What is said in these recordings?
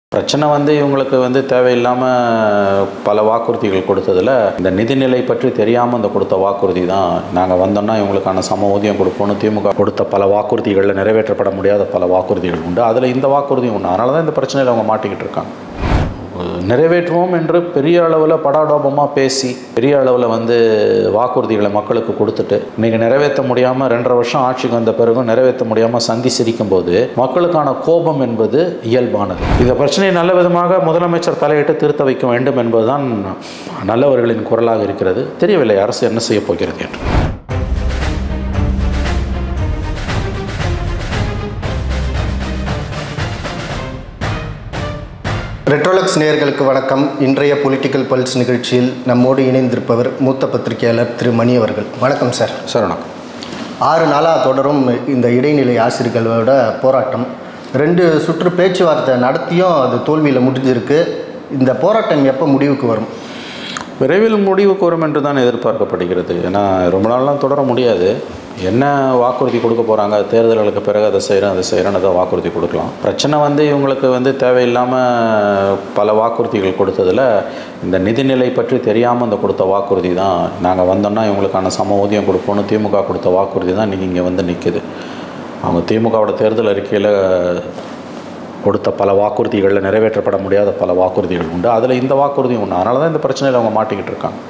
பிரச்சனை வந்து இவங்களுக்கு வந்து தேவையில்லாமல் பல வாக்குறுதிகள் கொடுத்ததில் இந்த நிதிநிலை பற்றி தெரியாமல் இந்த கொடுத்த வாக்குறுதி தான் நாங்கள் வந்தோம்னா இவங்களுக்கான சம ஊதியம் கொடுப்போம்னு திமுக கொடுத்த பல வாக்குறுதிகளில் நிறைவேற்றப்பட முடியாத பல வாக்குறுதிகள் உண்டு அதில் இந்த வாக்குறுதி ஒன்று அதனால தான் இந்த பிரச்சனையில் அவங்க மாட்டிக்கிட்டு இருக்காங்க நிறைவேற்றுவோம் என்று பெரிய அளவில் படாடோபமாக பேசி பெரிய அளவில் வந்து வாக்குறுதிகளை மக்களுக்கு கொடுத்துட்டு இன்றைக்கி நிறைவேற்ற முடியாமல் ரெண்டரை வருஷம் ஆட்சிக்கு வந்த பிறகும் நிறைவேற்ற முடியாமல் சந்தி சிரிக்கும் போது மக்களுக்கான கோபம் என்பது இயல்பானது இந்த பிரச்சனையை நல்ல விதமாக முதலமைச்சர் தலையிட்டு திருத்த வைக்க வேண்டும் என்பதுதான் நல்லவர்களின் குரலாக இருக்கிறது தெரியவில்லை அரசு என்ன செய்ய போகிறது என்று ரெட்ரோலக்ஸ் நேயர்களுக்கு வணக்கம் இன்றைய பொலிட்டிக்கல் பல்ஸ் நிகழ்ச்சியில் நம்மோடு இணைந்திருப்பவர் மூத்த பத்திரிகையாளர் திரு மணி அவர்கள் வணக்கம் சார் சார் வணக்கம் ஆறு நாளாக தொடரும் இந்த இடைநிலை ஆசிரியர்களோட போராட்டம் ரெண்டு சுற்று பேச்சுவார்த்தை நடத்தியும் அது தோல்வியில் முடிஞ்சிருக்கு இந்த போராட்டம் எப்போ முடிவுக்கு வரும் விரைவில் முடிவுக்கு வரும் என்று தான் எதிர்பார்க்கப்படுகிறது ஏன்னா ரொம்ப நாள்லாம் தொடர முடியாது என்ன வாக்குறுதி கொடுக்க போகிறாங்க தேர்தல்களுக்கு பிறகு அதை செய்கிறேன் அதை செய்கிறேன்னு அதை வாக்குறுதி கொடுக்கலாம் பிரச்சனை வந்து இவங்களுக்கு வந்து தேவையில்லாமல் பல வாக்குறுதிகள் கொடுத்ததில் இந்த நிதிநிலை பற்றி தெரியாமல் இந்த கொடுத்த வாக்குறுதி தான் நாங்கள் வந்தோம்னா இவங்களுக்கான சம ஊதியம் கொடுப்போம்னு திமுக கொடுத்த வாக்குறுதி தான் இன்றைக்கி இங்கே வந்து நிற்குது அவங்க திமுகவோட தேர்தல் அறிக்கையில் கொடுத்த பல வாக்குறுதிகளில் நிறைவேற்றப்பட முடியாத பல வாக்குறுதிகள் உண்டு அதில் இந்த வாக்குறுதி ஒன்று அதனால தான் இந்த பிரச்சனையில் அவங்க மாட்டிக்கிட்டு இருக்காங்க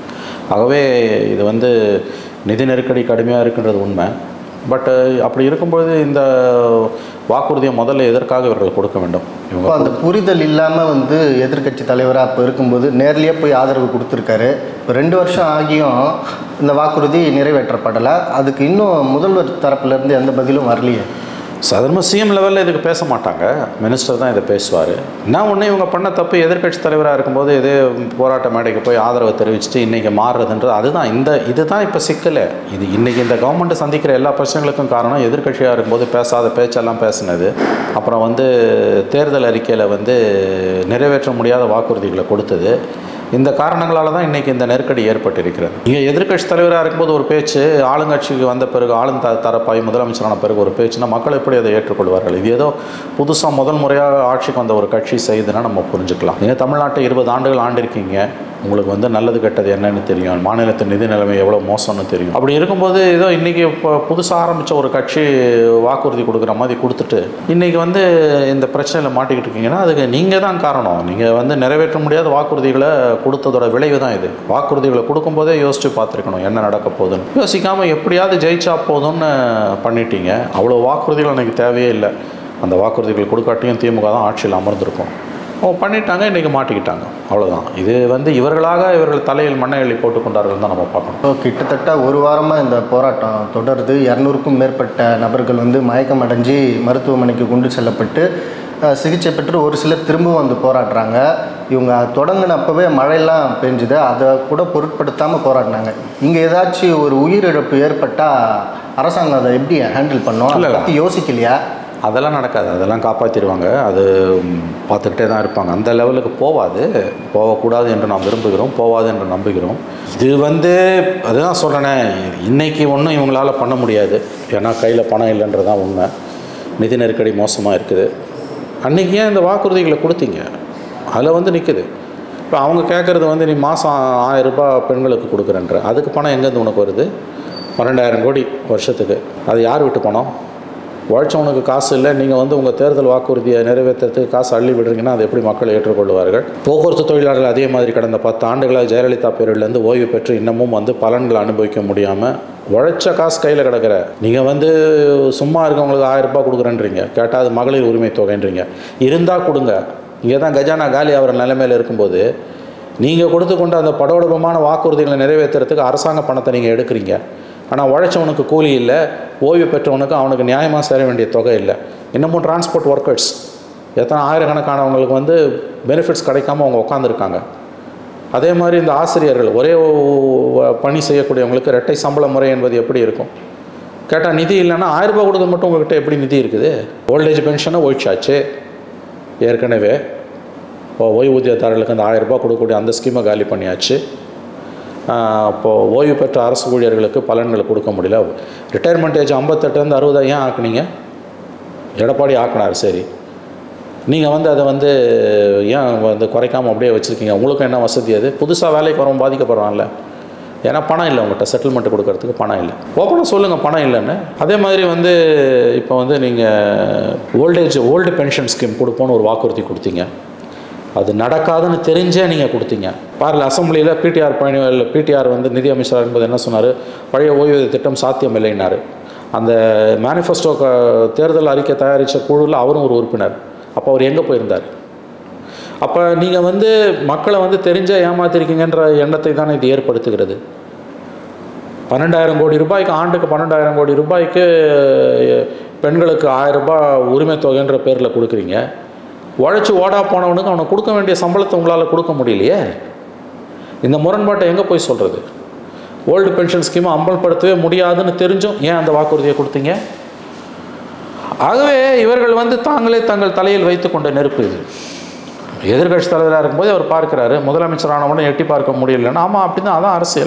ஆகவே இது வந்து நிதி நெருக்கடி கடுமையாக இருக்கின்றது உண்மை பட் அப்படி இருக்கும்பொழுது இந்த வாக்குறுதியை முதல்ல எதற்காக இவர்கள் கொடுக்க வேண்டும் இப்போ இவங்க அந்த புரிதல் இல்லாமல் வந்து எதிர்க்கட்சி தலைவராக அப்போ இருக்கும்போது நேர்லேயே போய் ஆதரவு கொடுத்துருக்காரு இப்போ ரெண்டு வருஷம் ஆகியும் இந்த வாக்குறுதி நிறைவேற்றப்படலை அதுக்கு இன்னும் முதல்வர் தரப்புலேருந்து எந்த பதிலும் வரலையே சாதாரண சிஎம் லெவலில் இதுக்கு பேச மாட்டாங்க மினிஸ்டர் தான் இதை பேசுவார் நான் ஒன்று இவங்க பண்ண தப்பு எதிர்க்கட்சி தலைவராக இருக்கும்போது இதே போராட்ட மேடைக்கு போய் ஆதரவை தெரிவிச்சுட்டு இன்றைக்கி மாறுறதுன்றது அதுதான் இந்த இதுதான் இப்போ சிக்கலே இது இன்றைக்கி இந்த கவர்மெண்ட்டு சந்திக்கிற எல்லா பிரச்சனைகளுக்கும் காரணம் எதிர்க்கட்சியாக இருக்கும்போது பேசாத பேச்செல்லாம் பேசினது அப்புறம் வந்து தேர்தல் அறிக்கையில் வந்து நிறைவேற்ற முடியாத வாக்குறுதிகளை கொடுத்தது இந்த காரணங்களால தான் இன்றைக்கி இந்த நெருக்கடி ஏற்பட்டிருக்கிறது இங்கே எதிர்க்கட்சி தலைவராக இருக்கும்போது ஒரு பேச்சு ஆளுங்கட்சிக்கு வந்த பிறகு ஆளும் த தரப்பாய் முதலமைச்சரான பிறகு ஒரு பேச்சுனா மக்கள் எப்படி அதை ஏற்றுக்கொள்வார்கள் இது ஏதோ புதுசாக முதல் முறையாக ஆட்சிக்கு வந்த ஒரு கட்சி செய்யுதுன்னா நம்ம புரிஞ்சுக்கலாம் நீங்கள் தமிழ்நாட்டை இருபது ஆண்டுகள் ஆண்டிருக்கீங்க உங்களுக்கு வந்து நல்லது கெட்டது என்னன்னு தெரியும் மாநிலத்தின் நிதி நிலைமை எவ்வளோ மோசம்னு தெரியும் அப்படி இருக்கும்போது ஏதோ இன்றைக்கி இப்போ புதுசாக ஆரம்பித்த ஒரு கட்சி வாக்குறுதி கொடுக்குற மாதிரி கொடுத்துட்டு இன்றைக்கி வந்து இந்த பிரச்சனையில் மாட்டிக்கிட்டு இருக்கீங்கன்னா அதுக்கு நீங்கள் தான் காரணம் நீங்கள் வந்து நிறைவேற்ற முடியாத வாக்குறுதிகளை கொடுத்ததோட விளைவு தான் இது வாக்குறுதிகளை கொடுக்கும்போதே யோசித்து பார்த்துருக்கணும் என்ன நடக்க போகுதுன்னு யோசிக்காமல் எப்படியாவது ஜெயிச்சா போதும்னு பண்ணிட்டீங்க அவ்வளோ வாக்குறுதிகள் எனக்கு தேவையே இல்லை அந்த வாக்குறுதிகள் கொடுக்காட்டியும் திமுக தான் ஆட்சியில் அமர்ந்திருக்கும் அவங்க பண்ணிட்டாங்க இன்றைக்கி மாட்டிக்கிட்டாங்க அவ்வளோதான் இது வந்து இவர்களாக இவர்கள் தலையில் மண்ணை எள்ளி போட்டுக்கொண்டார்கள் தான் நம்ம பார்க்கணும் இப்போ கிட்டத்தட்ட ஒரு வாரமாக இந்த போராட்டம் தொடருது இரநூறுக்கும் மேற்பட்ட நபர்கள் வந்து மயக்கம் அடைஞ்சு மருத்துவமனைக்கு கொண்டு செல்லப்பட்டு அஹ், சிகிச்சை பெற்று ஒரு சிலர் திரும்பவும் வந்து போராடுறாங்க இவங்க தொடங்கினப்பவே மழையெல்லாம் பெஞ்சுது அதை கூட பொருட்படுத்தாமல் போராடினாங்க இங்கே ஏதாச்சும் ஒரு உயிரிழப்பு ஏற்பட்டால் அரசாங்கம் அதை எப்படி ஹேண்டில் பண்ணோம் இல்ல, அதை இல்ல. பற்றி யோசிக்கலையா அதெல்லாம் நடக்காது அதெல்லாம் காப்பாற்றிடுவாங்க அது ம், பார்த்துக்கிட்டே தான் இருப்பாங்க அந்த லெவலுக்கு போகாது போகக்கூடாது என்று நாம் விரும்புகிறோம் போகாது என்று நம்புகிறோம் இது வந்து அதுதான் சொல்கிறேனே இன்னைக்கு ஒன்றும் இவங்களால பண்ண முடியாது ஏன்னா கையில் பணம் இல்லைன்றது தான் உண்மை நிதி நெருக்கடி மோசமாக இருக்குது அன்றைக்கி ஏன் இந்த வாக்குறுதிகளை கொடுத்தீங்க அதில் வந்து நிற்குது இப்போ அவங்க கேட்குறது வந்து நீ மாதம் ஆயிரம் ரூபாய் பெண்களுக்கு கொடுக்குறேன்ற அதுக்கு பணம் எங்கேருந்து உனக்கு வருது பன்னெண்டாயிரம் கோடி வருஷத்துக்கு அது யார் விட்டு பணம் உழைச்சவனுக்கு காசு இல்லை நீங்கள் வந்து உங்கள் தேர்தல் வாக்குறுதியை நிறைவேற்றுறதுக்கு காசு அள்ளி விடுறீங்கன்னா அதை எப்படி மக்கள் ஏற்றுக்கொள்வார்கள் போக்குவரத்து தொழிலாளர்கள் அதே மாதிரி கடந்த பத்து ஆண்டுகளாக ஜெயலலிதா பேரிலேருந்து ஓய்வு பெற்று இன்னமும் வந்து பலன்களை அனுபவிக்க முடியாமல் உழைச்ச காசு கையில் கிடக்கிற நீங்கள் வந்து சும்மா இருக்கவங்களுக்கு ஆயிரம் ரூபாய் கொடுக்குறேன்றீங்க கேட்டால் அது மகளிர் உரிமை தொகைன்றீங்க இருந்தால் கொடுங்க இங்கே தான் கஜானா காலி ஆகிற நிலைமையில் இருக்கும்போது நீங்கள் கொடுத்து கொண்டு அந்த படோடபமான வாக்குறுதிகளை நிறைவேற்றுறதுக்கு அரசாங்க பணத்தை நீங்கள் எடுக்கிறீங்க ஆனால் உழைச்சவனுக்கு கூலி இல்லை ஓய்வு பெற்றவனுக்கு அவனுக்கு நியாயமாக சேர வேண்டிய தொகை இல்லை இன்னமும் டிரான்ஸ்போர்ட் ஒர்க்கர்ஸ் எத்தனை ஆயிரக்கணக்கானவங்களுக்கு வந்து பெனிஃபிட்ஸ் கிடைக்காம அவங்க உட்காந்துருக்காங்க அதே மாதிரி இந்த ஆசிரியர்கள் ஒரே ஒ- பணி செய்யக்கூடியவங்களுக்கு இரட்டை சம்பள முறை என்பது எப்படி இருக்கும் கேட்டால் நிதி இல்லைன்னா ஆயிரம் ரூபாய் கொடுக்க மட்டும் உங்ககிட்ட எப்படி நிதி இருக்குது ஓல்டேஜ் பென்ஷனை ஒழிச்சாச்சு ஏற்கனவே இப்போ ஓய்வூதியதாரர்களுக்கு அந்த ஆயிரம் ரூபாய் கொடுக்கக்கூடிய அந்த ஸ்கீமை காலி பண்ணியாச்சு ஆஹ் இப்போ ஓய்வு பெற்ற அரசு ஊழியர்களுக்கு பலன்களை கொடுக்க முடியல ரிட்டையர்மெண்ட் ஏஜ் ஐம்பத்தெட்டுலேருந்து அறுபதா ஏன் ஆக்குனீங்க எடப்பாடி ஆக்கினார் சரி நீங்கள் வந்து அதை வந்து ஏன் வந்து குறைக்காமல் அப்படியே வச்சுருக்கீங்க உங்களுக்கும் என்ன வசதி அது புதுசாக வேலைக்கு வரவன் பாதிக்கப்படுறான்ல ஏன்னா பணம் இல்லை உங்கள்கிட்ட செட்டில்மெண்ட் கொடுக்கறதுக்கு பணம் இல்லை ஓப்பனாக சொல்லுங்கள் பணம் இல்லைன்னு அதே மாதிரி வந்து இப்போ வந்து நீங்கள் ஓல்டேஜ் ஓல்டு பென்ஷன் ஸ்கீம் கொடுப்போன்னு ஒரு வாக்குறுதி கொடுத்தீங்க அது நடக்காதுன்னு தெரிஞ்சே நீங்கள் கொடுத்தீங்க பாருங்கள் அசம்பிளியில் பிடிஆர் பழனிவேல் பிடிஆர் வந்து நிதி அமைச்சர் என்பது என்ன சொன்னார் பழைய ஓய்வூதிய திட்டம் சாத்தியம் இல்லைன்னாரு அந்த மேனிஃபெஸ்டோ தேர்தல் அறிக்கை தயாரித்த குழுவில் அவரும் ஒரு உறுப்பினர் அப்போ அவர் எங்கே போயிருந்தார் அப்போ நீங்கள் வந்து மக்களை வந்து தெரிஞ்சே ஏமாத்திருக்கீங்கன்ற எண்ணத்தை தான் இது ஏற்படுத்துகிறது பன்னெண்டாயிரம் கோடி ரூபாய்க்கு ஆண்டுக்கு பன்னெண்டாயிரம் கோடி ரூபாய்க்கு பெண்களுக்கு ஆயிரம் ரூபாய் உரிமை தொகைன்ற பேரில் கொடுக்குறீங்க உழைச்சி ஓடா போனவனுக்கு அவனுக்கு கொடுக்க வேண்டிய சம்பளத்தை உங்களால் கொடுக்க முடியலையே இந்த முரண்பாட்டை எங்கே போய் சொல்கிறது ஓல்டு பென்ஷன் ஸ்கீமை அமல்படுத்தவே முடியாதுன்னு தெரிஞ்சும் ஏன் அந்த வாக்குறுதியை கொடுத்தீங்க ஆகவே இவர்கள் வந்து தாங்களே தங்கள் தலையில் வைத்துக்கொண்ட நெருப்பு இது எதிர்கட்சி தலைவராக இருக்கும்போது அவர் பார்க்கிறாரு முதலமைச்சரான உடனே எட்டி பார்க்க முடியலன்னா ஆமாம் அப்படிதான் அதான் அரசியல்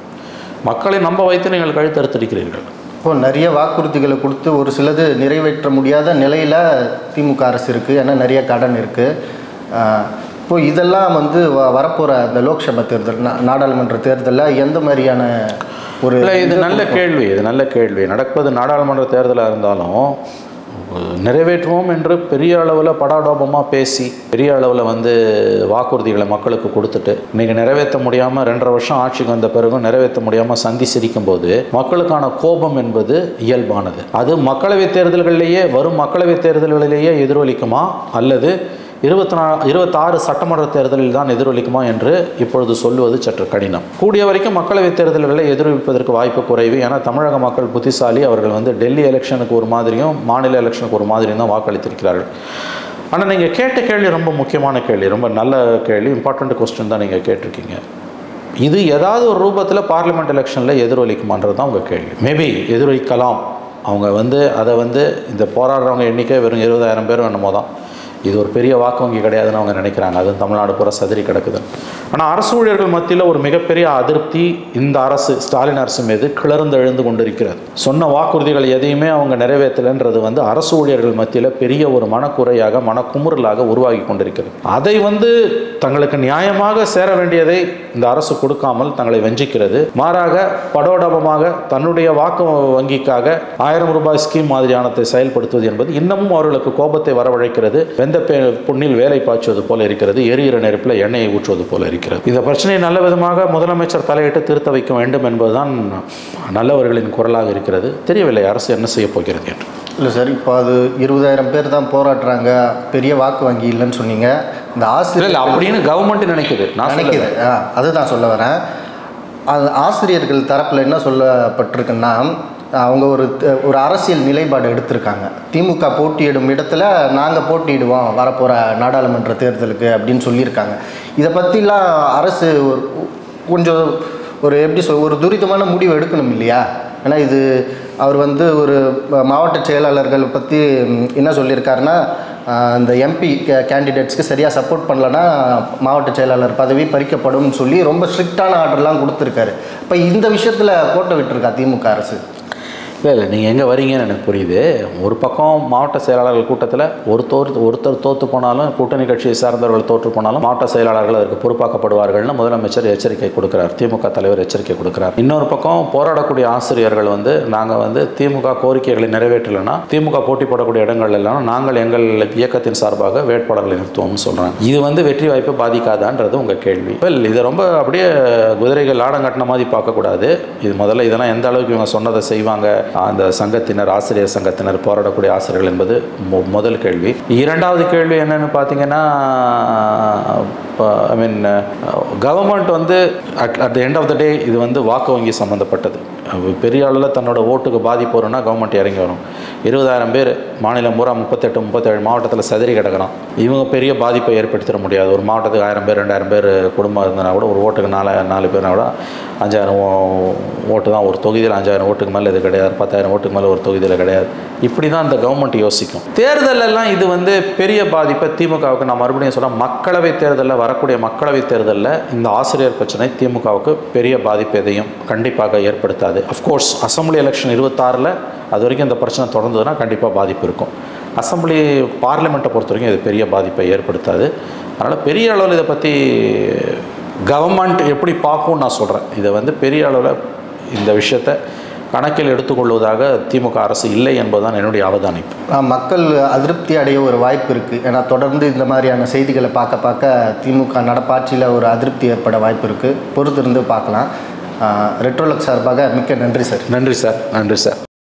மக்களை நம்ப வைத்து நீங்கள் கழுத்தறுத்திருக்கிறீர்கள் இப்போ நிறைய வாக்குறுதிகளை கொடுத்து ஒரு சிலது நிறைவேற்ற முடியாத நிலையில் திமுக அரசு இருக்குது ஏன்னா நிறைய கடன் இருக்குது இப்போ இதெல்லாம் வந்து வ வரப்போகிற அந்த லோக்சபா தேர்தல் நா- நாடாளுமன்ற தேர்தலில் எந்த மாதிரியான ஒரு இல்லை இது நல்ல கேள்வி இது நல்ல கேள்வி நடப்பது நாடாளுமன்ற தேர்தலாக இருந்தாலும் நிறைவேற்றுவோம் என்று பெரிய அளவில் படாடோபமாக பேசி பெரிய அளவில் வந்து வாக்குறுதிகளை மக்களுக்கு கொடுத்துட்டு இன்னைக்கு நிறைவேற்ற முடியாமல் ரெண்டரை வருஷம் ஆட்சிக்கு வந்த பிறகும் நிறைவேற்ற முடியாமல் சந்தி சிரிக்கும் போது மக்களுக்கான கோபம் என்பது இயல்பானது அது மக்களவைத் தேர்தல்களிலேயே வரும் மக்களவைத் தேர்தல்களிலேயே எதிரொலிக்குமா அல்லது இருபத்தி நா இருபத்தாறு சட்டமன்ற தேர்தலில் தான் எதிரொலிக்குமா என்று இப்பொழுது சொல்லுவது சற்று கடினம் கூடிய வரைக்கும் மக்களவைத் தேர்தல்களை எதிரொலிப்பதற்கு வாய்ப்பு குறைவு ஏன்னா தமிழக மக்கள் புத்திசாலி அவர்கள் வந்து டெல்லி எலெக்ஷனுக்கு ஒரு மாதிரியும் மாநில எலெக்ஷனுக்கு ஒரு மாதிரியும் தான் வாக்களித்திருக்கிறார்கள் ஆனால் நீங்கள் கேட்ட கேள்வி ரொம்ப முக்கியமான கேள்வி ரொம்ப நல்ல கேள்வி இம்பார்ட்டண்ட் கொஸ்டின் தான் நீங்கள் கேட்டிருக்கீங்க இது ஏதாவது ஒரு ரூபத்தில் பார்லிமெண்ட் எலெக்ஷனில் எதிரொலிக்குமான்றது தான் உங்கள் கேள்வி மேபி எதிரொலிக்கலாம் அவங்க வந்து அதை வந்து இந்த போராடுறவங்க எண்ணிக்கை வெறும் இருபதாயிரம் பேர் என்னமோ தான் இது ஒரு பெரிய வாக்கு வங்கி கிடையாதுன்னு அவங்க நினைக்கிறாங்க அது தமிழ்நாடு பூரா சதுரி கிடக்குது ஆனால் அரசு ஊழியர்கள் மத்தியில் ஒரு மிகப்பெரிய அதிருப்தி இந்த அரசு ஸ்டாலின் அரசு மீது கிளர்ந்து எழுந்து கொண்டிருக்கிறது சொன்ன வாக்குறுதிகள் எதையுமே அவங்க நிறைவேற்றலைன்றது வந்து அரசு ஊழியர்கள் மத்தியில் பெரிய ஒரு மனக்குறையாக மனக்குமுறலாக உருவாகி கொண்டிருக்கிறது அதை வந்து தங்களுக்கு நியாயமாக சேர வேண்டியதை இந்த அரசு கொடுக்காமல் தங்களை வஞ்சிக்கிறது மாறாக படோடபமாக தன்னுடைய வாக்கு வங்கிக்காக ஆயிரம் ரூபாய் ஸ்கீம் மாதிரியானதை செயல்படுத்துவது என்பது இன்னமும் அவர்களுக்கு கோபத்தை வரவழைக்கிறது வெந்த பே புண்ணில் வேலை பாய்ச்சுவது போல இருக்கிறது எரியிற நெருப்பில் எண்ணெயை ஊற்றுவது போல இருக்கிறது இந்த பிரச்சனையை நல்ல விதமாக முதலமைச்சர் தலையிட்டு திருத்த வைக்க வேண்டும் என்பதுதான் நல்லவர்களின் குரலாக இருக்கிறது தெரியவில்லை அரசு என்ன செய்ய போகிறது என்று இல்லை சார் இப்போ அது இருபதாயிரம் பேர் தான் போராடுறாங்க பெரிய வாக்கு வங்கி இல்லைன்னு சொன்னீங்க இந்த இல்லை ஆசிரியர் இல்லை அப்படின்னு கவர்மெண்ட் நினைக்குது நான் சொல்லல. நினைக்குது ஆ அதுதான் சொல்ல வரேன் அது ஆசிரியர்கள் தரப்பில் என்ன சொல்லப்பட்டிருக்குன்னா அவங்க ஒரு த- ஒரு அரசியல் நிலைப்பாடு எடுத்திருக்காங்க திமுக போட்டியிடும் இடத்துல நாங்கள் போட்டியிடுவோம் வரப்போகிற நாடாளுமன்ற தேர்தலுக்கு அப்படின்னு சொல்லியிருக்காங்க இதை பற்றிலாம் அரசு ஒரு கொஞ்சம் ஒரு எப்படி சொல் ஒரு துரிதமான முடிவு எடுக்கணும் இல்லையா ஏன்னா இது அவர் வந்து ஒரு மாவட்ட செயலாளர்கள் பற்றி என்ன சொல்லியிருக்காருன்னா ஆஹ் இந்த எம்பி கேண்டிடேட்ஸ்க்கு சரியாக சப்போர்ட் பண்ணலன்னா மாவட்ட செயலாளர் பதவி பறிக்கப்படும் சொல்லி ரொம்ப ஸ்ட்ரிக்டான ஆர்டர்லாம் கொடுத்துருக்காரு இப்போ இந்த விஷயத்தில் கோட்டை விட்டுருக்கா திமுக அரசு இல்லை இல்லை நீங்கள் எங்கே வரீங்கன்னு எனக்கு புரியுது ஒரு பக்கம் மாவட்ட செயலாளர்கள் கூட்டத்தில் ஒரு தோர் ஒருத்தர் தோற்று போனாலும் கூட்டணி கட்சியை சார்ந்தவர்கள் தோற்று போனாலும் மாவட்ட செயலாளர்கள் அதற்கு பொறுப்பாக்கப்படுவார்கள்னு முதலமைச்சர் எச்சரிக்கை கொடுக்கிறார் திமுக தலைவர் எச்சரிக்கை கொடுக்கிறார் இன்னொரு பக்கம் போராடக்கூடிய ஆசிரியர்கள் வந்து நாங்கள் வந்து திமுக கோரிக்கைகளை நிறைவேற்றலைன்னா திமுக போட்டி போடக்கூடிய இடங்கள் எல்லாம் நாங்கள் எங்கள் இயக்கத்தின் சார்பாக வேட்பாளர்களை நிறுத்துவோம்னு சொல்கிறாங்க இது வந்து வெற்றி வாய்ப்பை பாதிக்காதான்றது உங்கள் கேள்வி வெல் இதை ரொம்ப அப்படியே குதிரைகள் ஆடங்கட்டின மாதிரி பார்க்கக்கூடாது இது முதல்ல இதெல்லாம் எந்த அளவுக்கு இவங்க சொன்னதை செய்வாங்க அந்த சங்கத்தினர் ஆசிரியர் சங்கத்தினர் போராடக்கூடிய ஆசிரியர்கள் என்பது மு- முதல் கேள்வி இரண்டாவது கேள்வி என்னன்னு பார்த்தீங்கன்னா ஐ மீன் கவர்மெண்ட் வந்து at at the end of the day இது வந்து வாக்கு வங்கி சம்மந்தப்பட்டது அஹ் பெரிய அளவில் தன்னோட ஓட்டுக்கு பாதிப்பு வரும்னா கவர்மெண்ட் இறங்கி வரும் இருபதாயிரம் பேர் மாநிலம் பூரா முப்பத்தெட்டு முப்பத்தேழு மாவட்டத்தில் சதுரி கிடக்கிறான் இவங்க பெரிய பாதிப்பை ஏற்படுத்திட முடியாது ஒரு மாவட்டத்துக்கு ஆயிரம் பேர் ரெண்டாயிரம் பேர் குடும்பம் இருந்தனா கூட ஒரு ஓட்டுக்கு நாலு நாலு பேர்னா கூட அஞ்சாயிரம் ஓ- ஓட்டு தான் ஒரு தொகுதியில் அஞ்சாயிரம் ஓட்டுக்கு மேலே இது கிடையாது பத்தாயிரம் ஓட்டுக்கு மேலே ஒரு தொகுதியில் கிடையாது இப்படி தான் இந்த கவர்மெண்ட் யோசிக்கும் தேர்தலெல்லாம் இது வந்து பெரிய பாதிப்பை திமுகவுக்கு நான் மறுபடியும் சொல்ல மக்களவை தேர்தலில் வரக்கூடிய மக்களவை தேர்தலில் இந்த ஆசிரியர் பிரச்சனை திமுகவுக்கு பெரிய பாதிப்பு எதையும் கண்டிப்பாக ஏற்படுத்தாது அஃப்கோர்ஸ் அசம்பிளி எலெக்ஷன் இருபத்தாறில் அது வரைக்கும் இந்த பிரச்சனை தொடர்ந்ததுன்னா கண்டிப்பாக பாதிப்பு இருக்கும் அசம்பிளி பார்லிமெண்ட்டை பொறுத்த வரைக்கும் இது பெரிய பாதிப்பை ஏற்படுத்தாது அதனால் பெரிய அளவில் இதை பற்றி கவர்மெண்ட் எப்படி பார்க்கும்னு நான் சொல்கிறேன் இதை வந்து பெரிய அளவில் இந்த விஷயத்தை கணக்கில் எடுத்துக்கொள்வதாக திமுக அரசு இல்லை என்பதுதான் என்னுடைய அவதானிப்பு ஆஹ் மக்கள் அதிருப்தி அடைய ஒரு வாய்ப்பு இருக்குது ஏன்னா தொடர்ந்து இந்த மாதிரியான செய்திகளை பார்க்க பார்க்க திமுக நடப்பாட்சியில் ஒரு அதிருப்தி ஏற்பட வாய்ப்பு இருக்குது பொறுத்திருந்து பார்க்கலாம் ரெட்ரோலக் சார்பாக மிக்க நன்றி சார் நன்றி சார் நன்றி சார்